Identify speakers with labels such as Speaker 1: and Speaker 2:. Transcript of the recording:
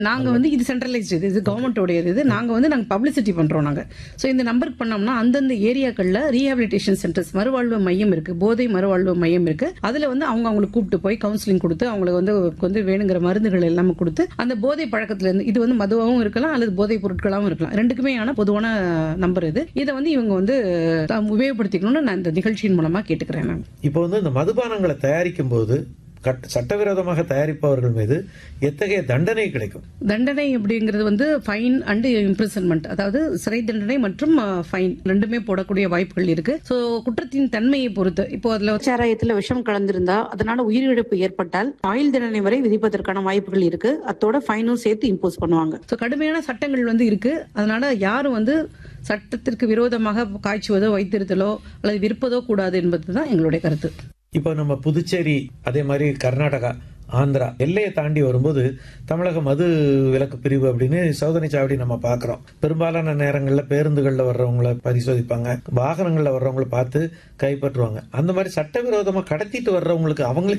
Speaker 1: நாங்க வந்து இது சென்ட்ரலைஸ்டு இது இது கவர்மெண்டோடையது இது நாங்க வந்து நாங்க பப்ளிசிட்டி பண்றோம் நாங்க சோ இந்த நம்பருக்கு பண்ணோம்னா அந்தந்த ஏரியாக்கள்ல ரீஹாபிலிட்டேஷன் சென்டர்ஸ் மறுவாழ்வு மையம் இருக்கு போதை மறுவாழ்வு மையம் இருக்கு அதுல வந்து அவங்க அவங்களுக்கு கூப்பிட்டு போய் கவுன்சிலிங் கொடுத்து அவங்களுக்கு வந்து வந்து வேணுங்கிற மருந்துகள் எல்லாமே கொடுத்து அந்த போதை பழக்கத்துல இருந்து இது வந்து மதுவாகவும் இருக்கலாம் அல்லது போதை பொருட்களாகவும் இருக்கலாம் ரெண்டுக்குமே ஆன பொதுவான நம்பர் இது இதை வந்து இவங்க வந்து தாம் உபயோகப்படுத்திக்கணும்னு நான் இந்த நிகழ்ச்சியின் மூலமா கேட்டுக்கிறேன் நான்
Speaker 2: இப்போ வந்து இந்த மதுபானங்களை தயாரிக்கும் போது கட்- சட்டவிரோதமாக தயாரிப்பவர்கள் மீது எத்தகைய தண்டனை கிடைக்கும்
Speaker 1: தண்டனை அப்படிங்கிறது வந்து ஃபைன் அண்ட் இம்ப்ரிசன்மெண்ட் அதாவது சிறை தண்டனை மற்றும் ஃபைன் ரெண்டுமே போடக்கூடிய வாய்ப்புகள் இருக்கு சோ குற்றத்தின் தன்மையை பொறுத்து இப்போ அதுல சாராயத்துல விஷம் கலந்திருந்தா அதனால உயிரிழப்பு ஏற்பட்டால் ஆயுள் தண்டனை வரை விதிப்பதற்கான வாய்ப்புகள் இருக்கு அத்தோட ஃபைனும் சேர்த்து இம்போஸ் பண்ணுவாங்க சோ கடுமையான சட்டங்கள் வந்து இருக்கு அதனால யாரும் வந்து சட்டத்திற்கு விரோதமாக காய்ச்சுவதோ வைத்திருத்தலோ அல்லது விற்பதோ கூடாது என்பதுதான் எங்களுடைய கருத்து
Speaker 2: இப்போ நம்ம புதுச்சேரி அதே மாதிரி கர்நாடகா ஆந்திரா எல்லையை தாண்டி வரும்போது தமிழக மது விலக்கு பிரிவு அப்படின்னு சோதனை சாவடி நம்ம பார்க்கிறோம் பெரும்பாலான நேரங்களில் பேருந்துகளில் வர்றவங்கள பரிசோதிப்பாங்க வாகனங்களில் வர்றவங்கள பார்த்து கைப்பற்றுவாங்க அந்த மாதிரி சட்டவிரோதமாக கடத்திட்டு வர்றவங்களுக்கு அவங்களுக்கு